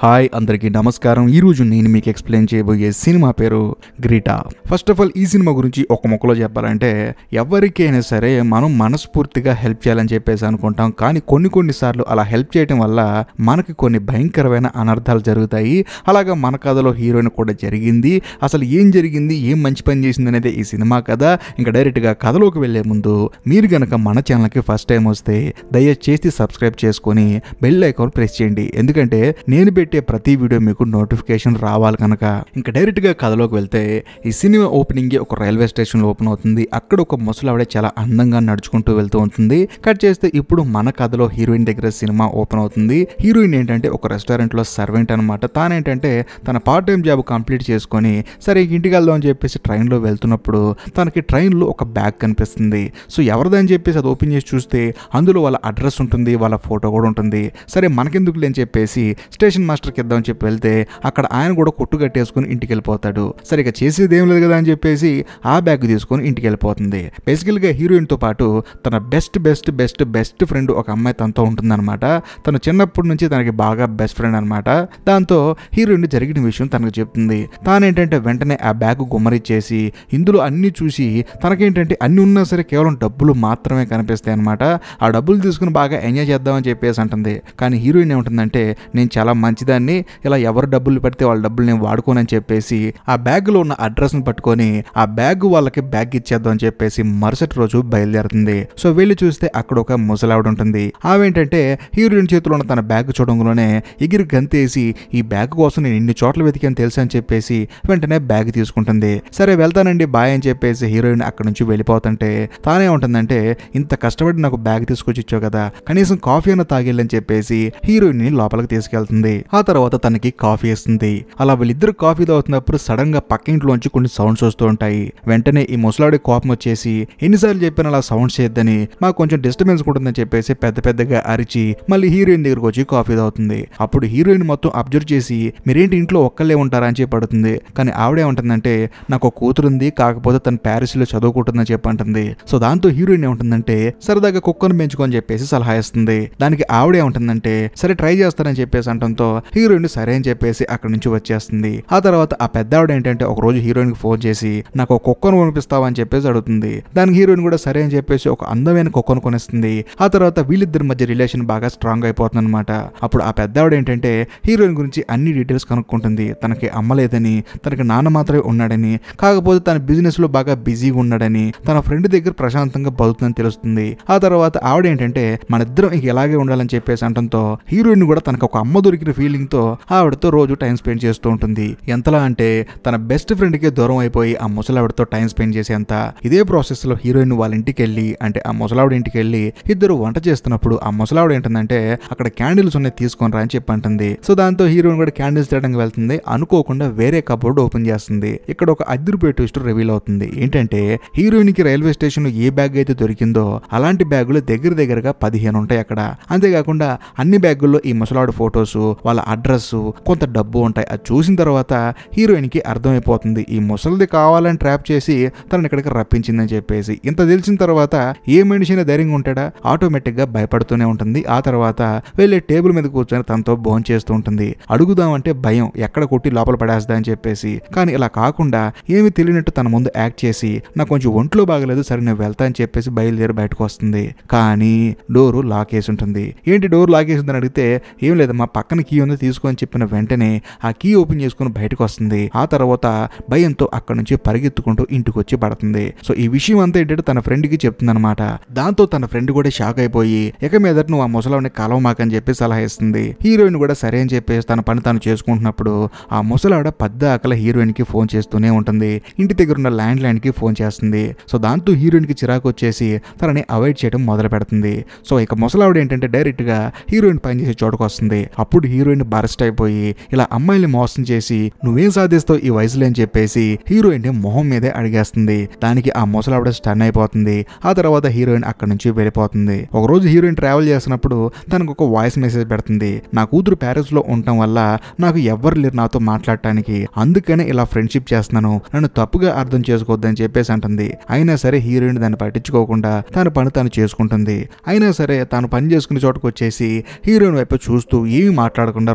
hi అందరికీ నమస్కారం ఈ రోజు నేను మీకు ఎక్స్ప్లెయిన్ చేయబోయే సినిమా పేరు గ్రీటా ఫస్ట్ ఆఫ్ ఆల్ ఈ సినిమా గురించి ఒక మొక్కలో చెప్పాలంటే ఎవరికైనా సరే మనం మనస్ఫూర్తిగా హెల్ప్ చేయాలని చెప్పేసి అనుకుంటాం కానీ కొన్ని కొన్నిసార్లు అలా హెల్ప్ చేయడం వల్ల మనకి కొన్ని భయంకరమైన అనర్థాలు జరుగుతాయి అలాగా మన కథలో హీరోయిన్ కూడా జరిగింది అసలు ఏం జరిగింది ఏం మంచి పని చేసింది అనేది ఈ సినిమా కథ ఇంకా డైరెక్ట్గా కథలోకి వెళ్లే ముందు మీరు గనక మన ఛానల్కి ఫస్ట్ టైం వస్తే దయచేసి సబ్స్క్రైబ్ చేసుకొని బెల్ ఐకాన్ ప్రెస్ చేయండి ఎందుకంటే నేను పెట్టే ప్రతి వీడియో మీకు నోటిఫికేషన్ రావాలి కనుక ఇంకా డైరెక్ట్గా కథలోకి వెళ్తే ఈ సినిమా ఓపెనింగ్ ఒక రైల్వే స్టేషన్లో ఓపెన్ అవుతుంది అక్కడ ఒక ముసలావిడ చాలా అందంగా నడుచుకుంటూ వెళ్తూ ఉంటుంది కట్ చేస్తే ఇప్పుడు మన కథలో హీరోయిన్ దగ్గర సినిమా ఓపెన్ అవుతుంది హీరోయిన్ ఏంటంటే ఒక రెస్టారెంట్లో సర్వెంట్ అనమాట తానేంటంటే తన పార్ట్ టైం జాబ్ కంప్లీట్ చేసుకొని సరే ఇంటికి వెళ్దాం అని చెప్పేసి ట్రైన్లో వెళ్తున్నప్పుడు తనకి ట్రైన్లో ఒక బ్యాగ్ కనిపిస్తుంది సో ఎవరిదని చెప్పేసి అది ఓపెన్ చేసి చూస్తే అందులో వాళ్ళ అడ్రస్ ఉంటుంది వాళ్ళ ఫోటో కూడా ఉంటుంది సరే మనకెందుకు అని చెప్పేసి స్టేషన్ మాస్టర్కి ఇద్దామని చెప్పి వెళ్తే అక్కడ ఆయన కూడా కొట్టు కట్టేసుకుని ఇంటికి వెళ్ళిపోతాడు సరే ఇక చేసేది ఏం లేదు కదా అని చెప్పేసి ఆ బ్యాగ్ తీసుకొని ఇంటికి వెళ్ళిపోతుంది బేసికల్గా హీరోయిన్తో పాటు తన best best best best friend ఒక అమ్మాయి తనతో ఉంటుందన్నమాట తను చిన్నప్పటి నుంచి తనకి బాగా బెస్ట్ ఫ్రెండ్ అనమాట దాంతో హీరోయిన్ జరిగిన విషయం తనకు చెప్తుంది తానేంటంటే వెంటనే ఆ బ్యాగ్ గుమ్మరిచ్చేసి ఇందులో అన్ని చూసి తనకేంటంటే అన్ని ఉన్నా సరే కేవలం డబ్బులు మాత్రమే కనిపిస్తాయి అనమాట ఆ డబ్బులు తీసుకుని బాగా ఎంజాయ్ చేద్దామని చెప్పేసి అంటుంది కానీ హీరోయిన్ ఏముంటుందంటే నేను చాలా మంచిదాన్ని ఇలా ఎవరు డబ్బులు పడితే వాళ్ళ డబ్బులు నేను వాడుకోనని చెప్పేసి ఆ బ్యాగ్లో ఉన్న అడ్రస్ని పట్టుకొని ఆ బ్యాగ్ వాళ్ళకి బ్యాగ్ ఇచ్చేద్దాం అని చెప్పేసి మరుసటి రోజు బయలుదేరుతుంది సో వెళ్ళి చూస్తే అక్కడ ఒక ముసలావిడ ఉంటుంది ఆమె ఏంటంటే హీరోయిన్ చేతిలో ఉన్న తన బ్యాగ్ చూడంలోనే ఎగిరి గంతేసి ఈ బ్యాగ్ కోసం నేను ఇన్ని చోట్ల వెతికాను తెలుసు అని చెప్పేసి వెంటనే బ్యాగ్ తీసుకుంటుంది సరే వెళ్తానండి బాయ్ అని చెప్పేసి హీరోయిన్ అక్కడ నుంచి వెళ్ళిపోతుంటే తానే ఉంటుందంటే ఇంత కష్టపడి నాకు బ్యాగ్ తీసుకొచ్చి ఇచ్చావు కదా కనీసం కాఫీ అన్న తాగేళ్ళని చెప్పేసి హీరోయిన్ ని లోపలికి తీసుకెళ్తుంది ఆ తర్వాత తనకి కాఫీ ఇస్తుంది అలా వీళ్ళిద్దరు కాఫీ తాగుతున్నప్పుడు సడన్ గా పక్కింట్లోంచి కొన్ని సౌండ్స్ వస్తూ ఉంటాయి వెంటనే ఈ ముసలాడి కోపం వచ్చేసి ఎన్నిసార్లు చెప్పిన అలా సౌండ్స్ చేయొద్దని మాకు కొంచెం డిస్టర్బెన్స్ ఉంటుందని చెప్పేసి పెద్ద పెద్దగా అరిచి మళ్ళీ హీరోయిన్ దగ్గరకు వచ్చి కాఫీ తాగుతుంది అప్పుడు హీరోయిన్ మొత్తం అబ్జర్వ్ చేసి మీరేంటి ఇంట్లో ఒక్కళ్ళే ఉంటారా అని చెప్పి అడుగుతుంది కానీ ఆవిడే ఉంటుందంటే నాకు ఒక కూతురు ఉంది కాకపోతే తను ప్యారిస్ లో చదువుకుంటుందని చెప్పి అంటుంది సో దాంతో హీరోయిన్ ఏముంటుందంటే సరదాగా కుక్కను పెంచుకొని చెప్పేసి సలహా ఇస్తుంది దానికి ఆవిడే ఉంటుందంటే సరే ట్రై చేస్తానని చెప్పేసి అంటంతో హీరోయిన్ సరే అని చెప్పేసి అక్కడి నుంచి వచ్చేస్తుంది ఆ తర్వాత ఆ పెద్ద ఆవిడ ఏంటంటే ఒక రోజు హీరోయిన్ కి ఫోన్ చేసి నాకు ఒక కుక్కను కొనిపిస్తావా అని చెప్పేసి అడుగుతుంది దానికి హీరోయిన్ కూడా సరే అని చెప్పేసి ఒక అందమైన కుక్కను కొనిస్తుంది ఆ తర్వాత వీళ్ళిద్దరి మధ్య రిలేషన్ బాగా స్ట్రాంగ్ అయిపోతుంది అనమాట అప్పుడు ఆ పెద్ద ఆవిడ ఏంటంటే హీరోయిన్ గురించి అన్ని డీటెయిల్స్ కనుక్కుంటుంది తనకి అమ్మ లేదని తనకి నాన్న మాత్రమే ఉన్నాడని కాకపోతే తన బిజినెస్ లో బాగా బిజీగా ఉన్నాడని తన ఫ్రెండ్ దగ్గర ప్రశాంతంగా బతుకుతుందని తెలుస్తుంది ఆ తర్వాత ఆవిడ ఏంటంటే మన ఇద్దరం ఇంక ఇలాగే ఉండాలని చెప్పేసి అంటంతో హీరోయిన్ కూడా తనకు ఒక అమ్మ దొరికిన ఫీలింగ్ తో ఆవిడతో రోజు టైం స్పెండ్ చేస్తూ ఉంటుంది ఎంతలా అంటే తన బెస్ట్ ఫ్రెండ్ కి దూరం అయిపోయి ఆ ముసలావిడతో టైం స్పెండ్ చేసేంత ఇదే ప్రాసెస్ లో హీరోయిన్ వాళ్ళ ఇంటికి వెళ్ళి అంటే ఆ ముసలావిడ ఇంటికి వెళ్ళి ఇద్దరు వంట చేస్తున్నప్పుడు ఆ ముసలావిడ ఏంటంటే అక్కడ క్యాండిల్స్ ఉన్నాయి తీసుకొని రా అని చెప్పి అంటుంది సో దాంతో హీరోయిన్ కూడా క్యాండిల్స్ తేయడానికి వెళ్తుంది అనుకోకుండా వేరే కబోర్డ్ ఓపెన్ చేస్తుంది ఇక్కడ ఒక అద్దరిపోయే ట్విస్ట్ రివీల్ అవుతుంది ఏంటంటే హీరోయిన్ కి రైల్వే స్టేషన్ లో ఏ బ్యాగ్ అయితే దొరికిందో అలాంటి బ్యాగులు దగ్గర దగ్గరగా పదిహేను ఉంటాయి అక్కడ అంతేకాకుండా అన్ని బ్యాగుల్లో ఈ ముసలాడు ఫొటోస్ వాళ్ళ అడ్రస్ కొంత డబ్బు ఉంటాయి అది చూసిన తర్వాత హీరోయిన్ కి అర్థమైపోతుంది ఈ ముసలిది కావాలని ట్రాప్ చేసి తనని ఇక్కడికి రప్పించిందని చెప్పేసి ఇంత తెలిసిన తర్వాత ఏ మనిషిని ధైర్యంగా ఉంటాడా ఆటోమేటిక్ గా భయపడుతూనే ఉంటుంది ఆ తర్వాత వెళ్ళి టేబుల్ మీద కూర్చొని తనతో భోన్ చేస్తూ ఉంటుంది అడుగుదామంటే భయం ఎక్కడ కొట్టి లోపల పడేస్తా అని చెప్పేసి కానీ ఇలా కాకుండా ఏమి తెలియనట్టు తన ముందు యాక్ట్ చేసి నాకు కొంచెం ఒంట్లో బాగలేదు సరే నేను వెళ్తా అని చెప్పేసి బయలుదేరి బయటకు వస్తుంది కానీ డోరు లాక్ వేసి ఉంటుంది ఏంటి డోర్ లాక్ వేసిందని అడిగితే ఏం లేదు మా పక్కన కీ ఉంది తీసుకొని చెప్పిన వెంటనే ఆ కీ ఓపెన్ చేసుకుని బయటకు వస్తుంది ఆ తర్వాత భయంతో అక్కడ నుంచి పరిగెత్తుకుంటూ ఇంటికి వచ్చి పడుతుంది సో ఈ విషయం అంతా ఏంటంటే తన ఫ్రెండ్ కి చెప్తుందన్నమాట దాంతో తన ఫ్రెండ్ కూడా షాక్ అయిపోయి ఇక మీద నువ్వు ఆ ముసలావిని కలవమాకని చెప్పి సలహా ఇస్తుంది హీరోయిన్ కూడా సరే అని చెప్పేసి తన పని తాను చేసుకుంటున్నప్పుడు ఆ ముసలావిడ పెద్ద ఆకల హీరోయిన్ కి ఫోన్ చేస్తూనే ఉంటుంది ఇంటి దగ్గర ఉన్న ల్యాండ్ లైన్ కి ఫోన్ చేస్తుంది సో దాంతో హీరోయిన్ కి చిరాకు వచ్చేసి తనని అవాయిడ్ చేయడం మొదలు పెడుతుంది సో ఇక ముసలావిడ ఏంటంటే డైరెక్ట్ గా హీరోయిన్ పనిచేసే చోటుకు వస్తుంది అప్పుడు హీరోయిన్ బరస్ట్ అయిపోయి ఇలా అమ్మాయిల్ని మోసం చేసి నువ్వేం సాధిస్తావు ఈ వయసులో అని చెప్పేసి హీరోయిన్ ని మొహం మీదే అడిగేస్తుంది దానికి ఆ ముసలావిడ స్టన్ అయిపోతుంది ఆ తర్వాత హీరోయిన్ అక్కడ నుంచి వెళ్ళిపోతుంది ఒక రోజు హీరోయిన్ ట్రావెల్ చేస్తున్నప్పుడు తనకు ఒక వాయిస్ మెసేజ్ పెడుతుంది నా కూతురు ప్యారిస్ లో ఉండటం వల్ల నాకు ఎవ్వరు లేరు నాతో మాట్లాడటానికి అందుకనే ఇలా ఫ్రెండ్షిప్ చేస్తున్నాను నన్ను తప్పుగా అర్థం చేసుకోవద్దని చెప్పేసి అంటుంది అయినా సరే హీరోయిన్ దాన్ని పట్టించుకోకుండా తన పని తాను చేసుకుంటుంది అయినా సరే తాను పని చేసుకునే చోటుకు వచ్చేసి హీరోయిన్ వైపు చూస్తూ ఏమీ మాట్లాడకుండా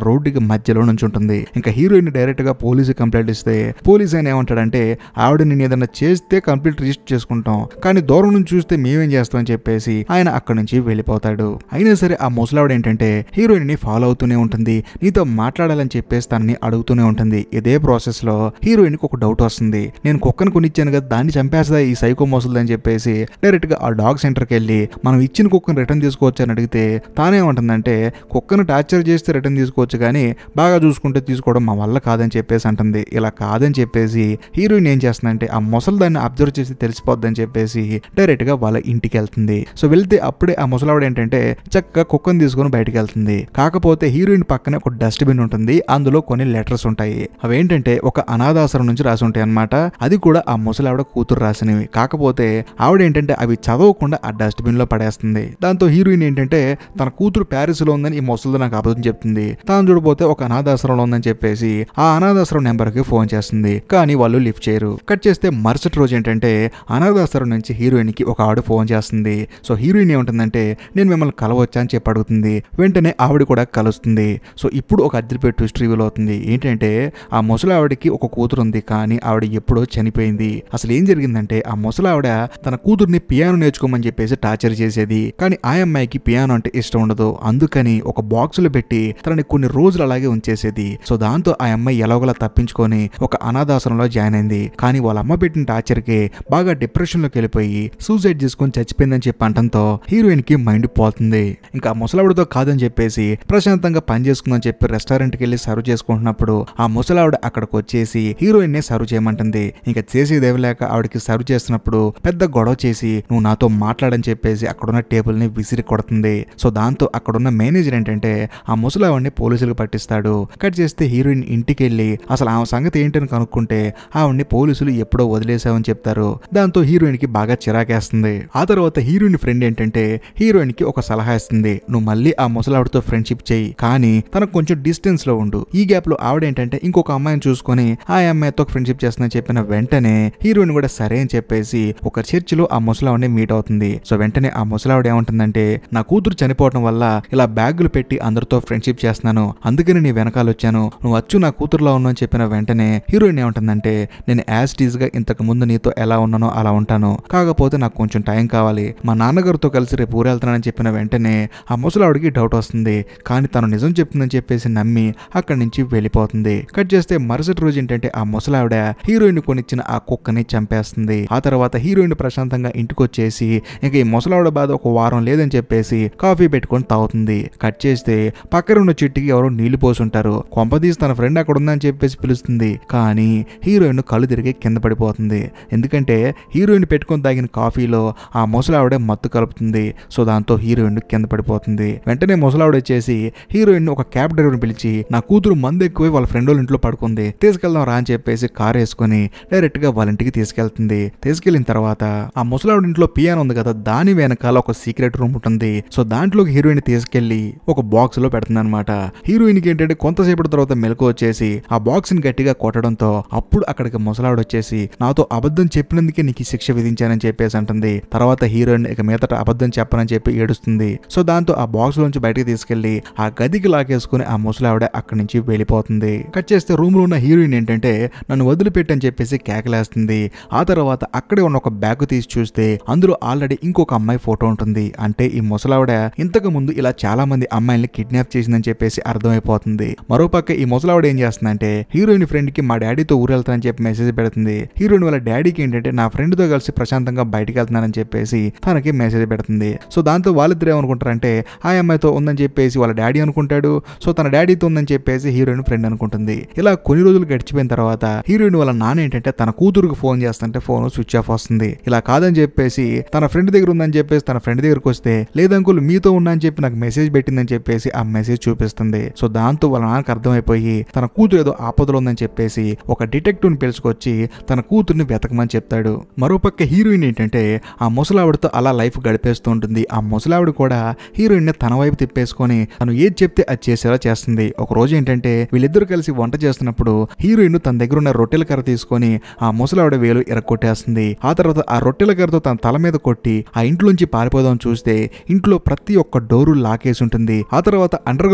రోడ్డుకి మధ్యలో నుంచి ఉంటుంది ఇంకా హీరోయిన్ డైరెక్ట్ గా పోలీసు కంప్లైంట్ ఇస్తే పోలీస్ ఆయన ఏమంటాడంటే ఆవిడ నేను ఏదైనా చేస్తే కంప్లీట్ రిజిస్టర్ చేసుకుంటాం కానీ దూరం నుంచి చూస్తే మేమేం చేస్తామని చెప్పేసి ఆయన అక్కడి నుంచి వెళ్ళిపోతాడు అయినా సరే ఆ ముసలావిడ ఏంటంటే హీరోయిన్ ని ఫాలో అవుతూనే ఉంటుంది నీతో మాట్లాడాలని చెప్పేసి తనని అడుగుతూనే ఉంటుంది ఇదే ప్రాసెస్ లో హీరోయిన్ కి ఒక డౌట్ వస్తుంది నేను కుక్కను కొనిచ్చాను కదా దాన్ని చంపేస్తా ఈ సైకో మోసలు అని చెప్పేసి డైరెక్ట్ గా ఆ డాగ్ సెంటర్ కి వెళ్ళి మనం ఇచ్చిన కుక్కను రిటర్న్ తీసుకోవచ్చు అని అడిగితే తానేమంటుందంటే కుక్కను టార్చర్ చేస్తే రిటర్న్ తీసుకోవచ్చు కానీ బాగా చూసుకుంటే తీసుకోవడం మా వల్ల కాదని చెప్పేసి అంటుంది ఇలా కాదని చెప్పేసి హీరోయిన్ ఏం చేస్తుందంటే ఆ ముసలి దాన్ని అబ్జర్వ్ చేసి తెలిసిపోద్దని చెప్పేసి డైరెక్ట్ గా వాళ్ళ ఇంటికి వెళ్తుంది సో వెళ్తే అప్పుడే ఆ ముసలావిడ ఏంటంటే చక్కగా కుక్కను తీసుకొని బయటికి వెళ్తుంది కాకపోతే హీరోయిన్ పక్కనే ఒక డస్ట్బిన్ ఉంటుంది అందులో కొన్ని లెటర్స్ ఉంటాయి అవేంటంటే ఒక అనాథాశ్రమం నుంచి రాసి ఉంటాయి అన్నమాట అది కూడా ఆ ముసలావిడ కూతురు రాసినవి కాకపోతే ఆవిడ ఏంటంటే అవి చదవకుండా ఆ డస్ట్బిన్ లో పడేస్తుంది దాంతో హీరోయిన్ ఏంటంటే తన కూతురు ప్యారిస్ లో ఉందని ఈ ముసలిది నాకు అబద్ధం చెప్తుంది తాను చూడబోతే ఒక అనాథాశ్రమంలో ఉందని చెప్పేసి ఆ అనాథాశ్రమం నెంబర్ కి ఫోన్ చేస్తుంది కానీ వాళ్ళు లిఫ్ట్ చేయరు కట్ చేస్తే మరుసటి రోజు ఏంటంటే అనాథాశ్రమం నుంచి హీరోయిన్ కి ఒక ఆవిడ ఫోన్ చేస్తుంది సో హీరోయిన్ ఏముంటుందంటే నేను మిమ్మల్ని కలవచ్చా అని చెప్పి అడుగుతుంది వెంటనే ఆవిడ కూడా కలుస్తుంది సో ఇప్పుడు ఒక అద్దరిపేట ట్విస్ట్ రివీల్ అవుతుంది ఏంటంటే ఆ ముసలి ఆవిడకి ఒక కూతురు ఉంది కానీ ఆవిడ ఎప్పుడో చనిపోయింది అసలు ఏం జరిగిందంటే ఆ ముసలి ఆవిడ తన కూతుర్ని పియానో నేర్చుకోమని చెప్పేసి టార్చర్ చేసేది కానీ ఆ అమ్మాయికి పియానో అంటే ఇష్టం ఉండదు అందుకని ఒక బాక్స్ లో పెట్టి తనని కొన్ని రోజులు అలాగే ఉంచేసేది సో దాంతో ఆ అమ్మాయి ఎలాగోలా తప్పించుకొని ఒక అనాథాశ్రమంలో జాయిన్ అయింది కానీ వాళ్ళ అమ్మ పెట్టిన టార్చర్ కి బాగా డిప్రెషన్ లోకి వెళ్ళిపోయి సూసైడ్ చేసుకొని చచ్చిపోయిందని చెప్పి అంటంతో హీరోయిన్ కి మైండ్ పోతుంది ఇంకా ముసలావిడతో కాదని చెప్పేసి ప్రశాంతంగా పని చేసుకుందని చెప్పి రెస్టారెంట్ కి వెళ్ళి సర్వ్ చేసుకుంటున్నప్పుడు ఆ ముసలావిడ అక్కడికి వచ్చేసి హీరోయిన్ ని సర్వ్ చేయమంటుంది ఇంకా చేసేదేవి లేక ఆవిడకి సర్వ్ చేస్తున్నప్పుడు పెద్ద గొడవ చేసి నువ్వు నాతో మాట్లాడని చెప్పేసి అక్కడున్న టేబుల్ ని విసిరి కొడుతుంది సో దాంతో అక్కడున్న మేనేజర్ ఏంటంటే ఆ ముసలావిడ్ని పోలీసులకు పట్టిస్తాడు కట్ చేస్తే హీరోయిన్ ఇంటికి వెళ్ళి అసలు ఆమె సంగతి ఏంటని కనుక్కుంటే ఆవిడ్ని పోలీసులు ఎప్పుడో వదిలేసావని చెప్తారు దాంతో హీరోయిన్ కి బాగా చిరాకేస్తుంది ఆ తర్వాత హీరోయిన్ ఫ్రెండ్ ఏంటంటే హీరోయిన్ కి ఒక సలహా ఇస్తుంది నువ్వు మళ్ళీ ఆ ముసలావిడతో ఫ్రెండ్షిప్ చేయి కానీ తనకు కొంచెం డిస్టెన్స్ లో ఉండు ఈ గ్యాప్ లో ఆవిడ ఏంటంటే ఇంకొక అమ్మాయిని చూసుకొని ఆ అమ్మాయితో ఫ్రెండ్షిప్ చేస్తుందని చెప్పిన వెంటనే హీరోయిన్ కూడా సరే అని చెప్పేసి ఒక చర్చ్ లో ఆ ముసలావిడని మీట్ అవుతుంది సో వెంటనే ఆ ముసలావిడ ఏమంటుందంటే నా కూతురు చనిపోవడం వల్ల ఇలా బ్యాగులు పెట్టి అందరితో ఫ్రెండ్షిప్ చేస్తున్నాను అందుకని నీ వెనకాల వచ్చాను నువ్వు వచ్చు నా కూతురులో ఉన్నావు అని చెప్పిన వెంటనే హీరోయిన్ ఏమంటుందంటే నేను యాజ్ టీజ్ గా ఇంతకు ముందు నీతో ఎలా ఉన్నానో అలా ఉంటాను కాకపోతే నాకు కొంచెం టైం కావాలి మా నాన్నగారితో కలిసి రేపు ఊరెళ్తానని చెప్పిన వెంటనే ఆ ముసలావిడికి డౌట్ వస్తుంది కానీ తను నిజం చెప్తుందని చెప్పేసి నమ్మి అక్కడి నుంచి వెళ్ళిపోతుంది కట్ చేస్తే మరుసటి రోజు ఏంటంటే ఆ ముసలావిడ హీరోయిన్ కొనిచ్చిన ఆ కుక్కని చంపేస్తుంది ఆ తర్వాత హీరోయిన్ ప్రశాంతంగా ఇంటికి వచ్చేసి ఇక ఈ ముసలావిడ బాధ ఒక వారం లేదని చెప్పేసి కాఫీ పెట్టుకొని తాగుతుంది కట్ చేస్తే పక్కన ఉన్న చెట్టుకి ఎవరో నీళ్లు పోసుంటారు కొంపదీసి తన ఫ్రెండ్ అక్కడ ఉందని చెప్పేసి పిలుస్తుంది కానీ హీరోయిన్ కళ్ళు తిరిగి కింద పడిపోతుంది ఎందుకంటే హీరోయిన్ పెట్టుకొని తాగిన కాఫీలో ఆ ముసలావిడ మత్తు కలుపుతుంది సో దాంతో హీరోయిన్ కింద పడిపోతుంది వెంటనే ముసలావిడ వచ్చేసి హీరోయిన్ ఒక క్యాబ్ డ్రైవర్ని పిలిచి నా కూతురు మందు ఎక్కువై వాళ్ళ ఫ్రెండ్ వాళ్ళ ఇంట్లో పడుకుంది తీసుకెళ్దాం రా అని చెప్పేసి కార్ వేసుకొని డైరెక్ట్ గా వాళ్ళ ఇంటికి తీసుకెళ్తుంది తీసుకెళ్లిన తర్వాత ఆ ముసలావిడ ఇంట్లో పియానో ఉంది కదా దాని వెనకాల ఒక సీక్రెట్ రూమ్ ఉంటుంది సో దాంట్లోకి హీరోయిన్ తీసుకెళ్లి ఒక బాక్స్ లో పెడుతుంది అనమాట హీరోయిన్ కి ఏంటంటే కొంతసేపటి తర్వాత మెలకు వచ్చేసి ఆ బాక్స్ ని గట్టిగా కొట్టడంతో అప్పుడు అక్కడికి ముసలావిడ వచ్చేసి నాతో అబద్ధం చెప్పినందుకే నీకు ఈ శిక్ష విధించానని చెప్పేసి అంటుంది తర్వాత హీరోయిన్ ఇక మీదట అబద్ధం చెప్పనని చెప్పి ఏడుస్తుంది సో దాంతో ఆ బాక్స్ లోంచి బయటికి తీసుకెళ్లి ఆ గదికి లాగేసుకుని ఆ ముసలావిడ అక్కడి నుంచి వెళ్ళిపోతుంది కట్ చేస్తే రూమ్ లో ఉన్న హీరోయిన్ ఏంటంటే నన్ను వదిలిపెట్టని చెప్పేసి కేకలేస్తుంది ఆ తర్వాత అక్కడే ఉన్న ఒక బ్యాగ్ తీసి చూస్తే అందులో ఆల్రెడీ ఇంకొక అమ్మాయి ఫోటో ఉంటుంది అంటే ఈ ముసలావిడ ఇంతకు ముందు ఇలా చాలా మంది అమ్మాయిల్ని కిడ్నాప్ చేసిందని చెప్పేసి అర్థమైపోతుంది మరోపక్క ఈ ముసలావిడ ఏం చేస్తుందంటే హీరోయిన్ ఫ్రెండ్ కి మా డాడీతో ఊరు వెళ్తానని చెప్పి మెసేజ్ పెడుతుంది హీరోయిన్ వాళ్ళ డాడీకి ఏంటంటే నా ఫ్రెండ్ తో కలిసి ప్రశాంతంగా బయటికి వెళ్తున్నానని చెప్పేసి తనకి మెసేజ్ పెడుతుంది సో దాంతో వాళ్ళిద్దరు ఏమనుకుంటారంటే ఆ అమ్మాయితో ఉందని చెప్పేసి వాళ్ళ డాడీ అనుకుంటాడు సో తన డాడీతో ఉందని చెప్పేసి హీరోయిన్ ఫ్రెండ్ అనుకుంటుంది ఇలా కొన్ని రోజులు గడిచిపోయిన తర్వాత హీరోయిన్ వాళ్ళ నాన్న ఏంటంటే తన కూతురుకు ఫోన్ చేస్తుంటే ఫోన్ స్విచ్ ఆఫ్ వస్తుంది ఇలా కాదని చెప్పేసి తన ఫ్రెండ్ దగ్గర ఉందని చెప్పేసి తన ఫ్రెండ్ దగ్గరకు వస్తే లేదంకుల్ మీతో ఉన్నా అని చెప్పి నాకు మెసేజ్ పెట్టిందని చెప్పేసి ఆ మెసేజ్ చూపిస్తుంది సో దాంతో వాళ్ళ నాన్నకు అర్థమైపోయి తన కూతురు ఏదో ఆపదలో ఉందని చెప్పేసి ఒక డిటెక్టివ్ ని పిలుచుకొచ్చి తన కూతుర్ని వెతకమని చెప్తాడు మరోపక్క హీరోయిన్ ఏంటంటే ఆ ముసలావిడతో అలా లైఫ్ గడిపేస్తూ ఉంటుంది ఆ ముసలావిడ కూడా హీరోయిన్ ని తన వైపు తిప్పేసుకొని తను ఏది చెప్తే అది చేసేలా చేస్తుంది ఒక రోజు ఏంటంటే వీళ్ళిద్దరు కలిసి వంట చేస్తున్నప్పుడు హీరోయిన్ తన దగ్గర ఉన్న రొట్టెల కర్ర తీసుకొని ఆ ముసలావిడ వేలు ఎరగొట్టేస్తుంది ఆ తర్వాత ఆ రొట్టెల కర్రతో తన తల మీద కొట్టి ఆ ఇంట్లోంచి పారిపోదాం చూస్తే ఇంట్లో ప్రతి ఒక్క డోరు లాకేసి ఉంటుంది ఆ తర్వాత అండర్ గ్రౌండ్ లోకి వెళ్ళి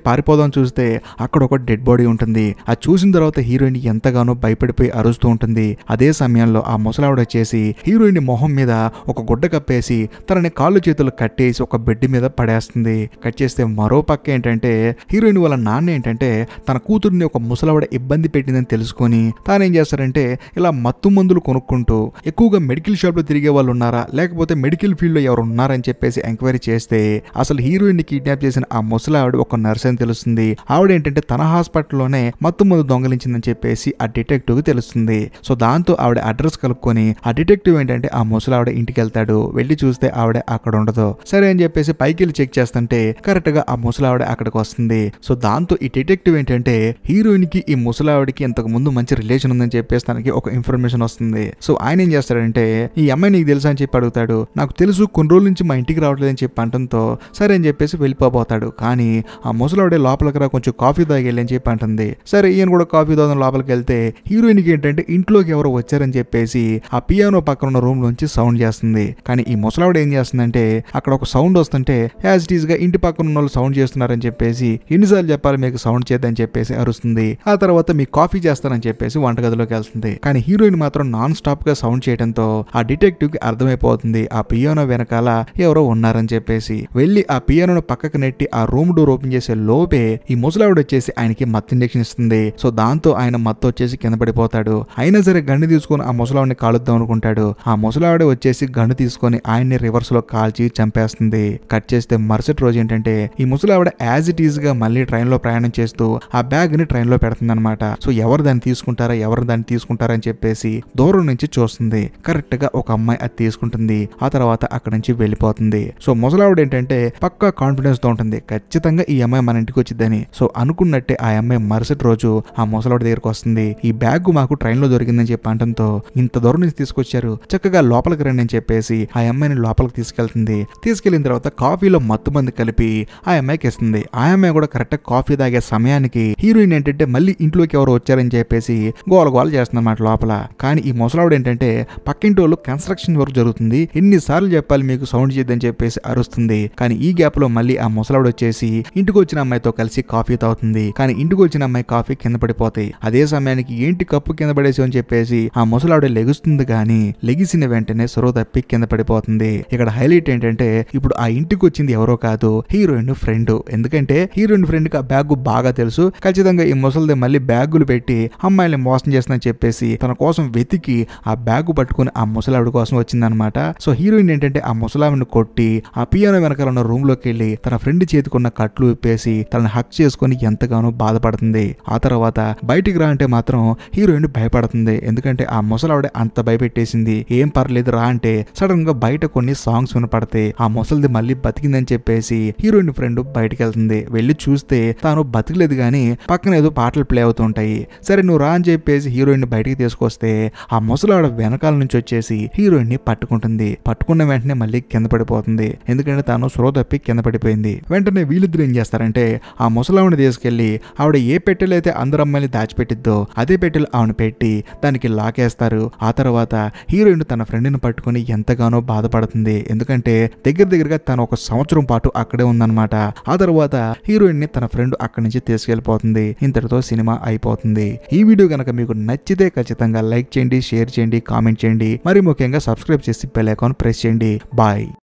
పారిపోదాం చూస్తే అక్కడ ఒక డెడ్ బాడీ ఉంటుంది అది చూసిన తర్వాత హీరోయిన్ ఎంతగానో భయపడిపోయి అరుస్తూ ఉంటుంది అదే సమయంలో ఆ ముసలావిడ వచ్చేసి హీరోయిన్ మొహం మీద ఒక గుడ్డ కప్పేసి తనని కాళ్ళు చేతులు కట్టేసి ఒక బెడ్ మీద పడేస్తుంది కట్ చేస్తే మరో పక్క ఏంటంటే హీరోయిన్ వాళ్ళ నాన్న ఏంటంటే తన కూతుర్ని ఒక ముసలావిడ ఇబ్బంది పెట్టిందని తెలుసుకొని తానేం చేస్తారంటే ఇలా మత్తు మందులు కొనుక్కుంటూ ఎక్కువగా మెడికల్ షాప్లో తిరిగే వాళ్ళు ఉన్నారా లేకపోతే మెడికల్ ఫీల్డ్లో ఎవరు ఉన్నారని చెప్పేసి ఎంక్వైరీ చేస్తే అసలు హీరోయిన్ కిడ్నాప్ చేసిన ఆ ముసలావిడ ఒక నర్స్ అని తెలుస్తుంది ఆవిడ ఏంటంటే తన హాస్పిటల్లోనే మత్తు మందు దొంగలించిందని చెప్పేసి ఆ డిటెక్టివ్ కి తెలుస్తుంది సో దాంతో ఆవిడ అడ్రస్ కలుపుకొని ఆ డిటెక్టివ్ ఏంటంటే ఆ ముసలావిడ ఇంటికి వెళ్తాడు వెళ్ళి చూస్తే ఆవిడ అక్కడ ఉండదు సరే అని చెప్పేసి పైకి వెళ్ళి చెక్ చేస్తుంటే కరెక్ట్ గా ఆ ముసలావిడ అక్కడికి వస్తుంది సో దాంతో ఈ డిటెక్టివ్ ఏంటంటే హీరోయిన్ కి ఈ ముసలావిడికి ఇంతకు ముందు మంచి రిలేషన్ ఉందని చెప్పేసి తనకి ఒక ఇన్ఫర్మేషన్ వస్తుంది సో ఆయన ఏం చేస్తాడంటే ఈ అమ్మాయి నీకు తెలుసా అని చెప్పి అడుగుతాడు నాకు తెలుసు కొన్ని రోజుల నుంచి మా ఇంటికి రావట్లేదని చెప్పి అంటంతో సరే అని చెప్పేసి వెళ్ళిపోబోతాడు కానీ ఆ ముసలావిడే లోపలికి రా కొంచెం కాఫీ తాగేళ్ళి అని చెప్పి అంటుంది సరే ఈయన కూడా కాఫీ తాగుదాం లోపలికి వెళ్తే హీరోయిన్కి ఏంటంటే ఇంట్లోకి ఎవరో వచ్చారని చెప్పేసి ఆ పియానో పక్కన ఉన్న రూమ్ నుంచి సౌండ్ చేస్తుంది కానీ ఈ ముసలావిడ ఏం చేస్తుందంటే అక్కడ ఒక సౌండ్ వస్తుంటే యాజ్ ఇట్ ఈస్ గా ఇంటి పక్కన ఉన్న వాళ్ళు సౌండ్ చేస్తున్నారని చెప్పేసి ఎన్నిసార్లు చెప్పాలి మీకు సౌండ్ చేద్దని చెప్పేసి అరుస్తుంది ఆ తర్వాత మీకు కాఫీ చేస్తానని చెప్పేసి వంటగదిలోకి వెళ్తుంది కానీ హీరోయిన్ మాత్రం నాన్ స్టాప్ గా సౌండ్ చేయడంతో ఆ డిటెక్టివ్ కి అర్థమైపోతుంది ఆ పియానో వెనకాల ఎవరో ఉన్నారని చెప్పేసి వెళ్ళి ఆ పియానోను పక్కకు నెట్టి ఆ రూమ్ డోర్ ఓపెన్ చేసే లోపే ఈ ముసలావిడ వచ్చేసి ఆయనకి మత్తు ఇంజెక్షన్ ఇస్తుంది సో దాంతో ఆయన మత్తు వచ్చేసి కింద పడిపోతాడు అయినా సరే గన్ను తీసుకొని ఆ ముసలావిడిని కాలుద్దాం అనుకుంటాడు ఆ ముసలావిడ వచ్చేసి గన్ను తీసుకొని ఆయన్ని రివర్స్ లో కాల్చి చంపేస్తుంది కట్ చేస్తే మరుసటి రోజు ఏంటంటే ఈ ముసలావిడ యాజ్ ఇట్ ఈజ్ గా మళ్ళీ ట్రైన్ లో ప్రయాణం చేస్తూ ఆ బ్యాగ్ ని ట్రైన్ లో పెడుతుంది అనమాట సో ఎవరు దాన్ని తీసుకుంటారా ఎవరు దాన్ని తీసుకుంటారా అని చెప్పేసి దూరం నుంచి చూస్తుంది కరెక్ట్ గా ఒక అమ్మాయి అది తీసుకుంటుంది ఆ తర్వాత అక్కడ నుంచి వెళ్ళిపోతుంది సో ముసలావిడ ఏంటంటే పక్కా కాన్ఫిడెన్స్ తో ఉంటుంది ఖచ్చితంగా ఈ అమ్మాయి మన ఇంటికి వచ్చిద్దని సో అనుకున్నట్టే ఆ అమ్మాయి మరుసటి రోజు ఆ ముసలావిడ దగ్గరకు వస్తుంది ఈ బ్యాగ్ మాకు ట్రైన్ లో దొరికిందని చెప్పి అనడంతో ఇంత దూరం నుంచి తీసుకొచ్చారు చక్కగా లోపలికి రండి అని చెప్పేసి ఆ అమ్మాయిని లోపలికి తీసుకెళ్తుంది తీసుకెళ్లిన తర్వాత కాఫీలో మత్తు మంది కలిపి ఆ అమ్మాయికి ఇస్తుంది ఆ అమ్మాయి కూడా కరెక్ట్ కాఫీ తాగే సమయానికి హీరోయిన్ ఏంటంటే మళ్ళీ ఇంట్లోకి ఎవరు వచ్చారని చెప్పేసి గోల గోల చేస్తుందన్నమాట లోపల కానీ ఈ ముసలావిడ ఏంటంటే పక్కింటి వాళ్ళు కన్స్ట్రక్షన్ వర్క్ జరుగుతుంది ఎన్నిసార్లు చెప్పాలి మీకు సౌండ్ చేయొద్దని చెప్పేసి అరుస్తుంది కానీ ఈ గ్యాప్ లో మళ్ళీ ఆ ముసలావిడ వచ్చేసి ఇంటికి వచ్చిన అమ్మాయితో కలిసి కాఫీ తాగుతుంది కానీ ఇంటికి వచ్చిన అమ్మాయి కాఫీ కింద పడిపోతాయి అదే సమయానికి ఏంటి కప్పు కింద పడేసి అని చెప్పేసి ఆ ముసలావిడ లెగుస్తుంది కానీ లెగిసిన వెంటనే సొరవ తప్పి కింద పడిపోతుంది ఇక్కడ హైలైట్ ఏంటంటే ఇప్పుడు ఆ ఇంటికి వచ్చింది ఎవరో కాదు హీరోయిన్ ఫ్రెండ్ ఎందుకంటే హీరోయిన్ ఫ్రెండ్ కి ఆ బ్యాగ్ బాగా తెలుసు ఖచ్చితంగా ఈ ముసలిది మళ్ళీ బ్యాగులు పెట్టి అమ్మాయిని మోసం చేస్తుందని చెప్పేసి తన కోసం వెతికి ఆ బ్యాగ్ పట్టుకుని ఆ ముసలావిడ కోసం వచ్చిందనమాట సో హీరోయిన్ ఏంటంటే ఆ ముసలావిని కొట్టి ఆ పియానో వెనకాల ఉన్న రూమ్ లోకి వెళ్ళి తన ఫ్రెండ్ చేతికున్న కట్లు విప్పేసి తనని హక్ చేసుకొని ఎంతగానో బాధపడుతుంది ఆ తర్వాత బయటికి రా అంటే మాత్రం హీరోయిన్ భయపడుతుంది ఎందుకంటే ఆ ముసలావిడ అంత భయపెట్టేసింది ఏం పర్లేదు రా అంటే సడన్ గా బయట కొన్ని సాంగ్స్ వినపడతాయి ఆ ముసలిది మళ్ళీ బతికిందని చెప్పేసి హీరోయిన్ ఫ్రెండ్ బయటికి వెళ్తుంది వెళ్ళి చూస్తే తాను బతికలేదు కానీ పక్కన ఏదో పాటలు ప్లే అవుతుంటాయి సరే నువ్వు రా అని చెప్పేసి హీరోయిన్ బయటికి తీసుకొస్తే ఆ ముసలావిడ వెనకాల నుంచి వచ్చేసి హీరోయిన్ ని పట్టుకుంటుంది పట్టుకున్న వెంటనే మళ్ళీ కింద పడిపోతుంది ఎందుకంటే తాను స్లో తప్పి కింద పడిపోయింది వెంటనే వీళ్ళిద్దరు ఏం చేస్తారంటే ఆ ముసలావిని తీసుకెళ్లి ఆవిడ ఏ పెట్టెలో అయితే అందరు అమ్మాయిని దాచిపెట్టిద్దో అదే పెట్టెలు ఆవిడ పెట్టి దానికి లాకేస్తారు ఆ తర్వాత హీరోయిన్ తన ఫ్రెండ్ని పట్టుకుని ఎంతగానో బాధపడుతుంది ఎందుకంటే దగ్గర దగ్గరగా తను ఒక సంవత్సరం పాటు అక్కడే ఉందన్నమాట ఆ తర్వాత హీరోయిన్ ని తన ఫ్రెండ్ అక్కడి నుంచి తీసుకెళ్లిపోతుంది ఇంతటితో సినిమా అయిపోతుంది ఈ వీడియో కనుక మీకు నచ్చితే ఖచ్చితంగా లైక్ చేయండి షేర్ చేయండి కామెంట్ చేయండి మరి ముఖ్యంగా సబ్స్క్రైబ్ చేసి బెల్ ఐకాన్ ప్రెస్ చేయండి బాయ్